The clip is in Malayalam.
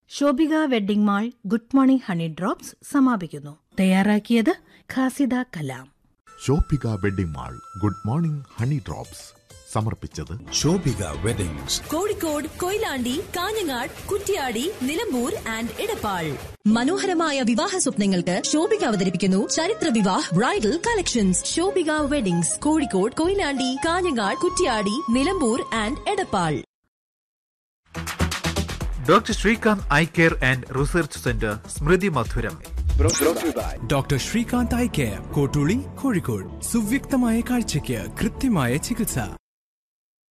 Shobhika wedding mall good morning honey drops സമാപിക്കുന്നു തയ്യാറാക്കിയത് Khasida Kalam Shobhika wedding mall good morning honey drops സമർപ്പിച്ചത് ശോഭിക വെഡിങ്സ് കോഴിക്കോട് കൊയിലാണ്ടി കാഞ്ഞങ്ങാട് കുറ്റ്യാടി നിലമ്പൂർ ആൻഡ് ഇടപ്പാൾ മനോഹരമായ വിവാഹ സ്വപ്നങ്ങൾക്ക് ശോഭിക അവതരിപ്പിക്കുന്നു ചരിത്ര Vivah bridal collections Shobhika weddings Kozhikode Koyilandy Kanhangad Kuttiadi Nilambur and Edappal doctor Srikanth eye care and research centre സ്മൃതി മധുരം doctor Srikanth eye care Kottooli Kozhikode സുവ്യക്തമായ കാഴ്ചയ്ക്ക് കൃത്യമായ ചികിത്സ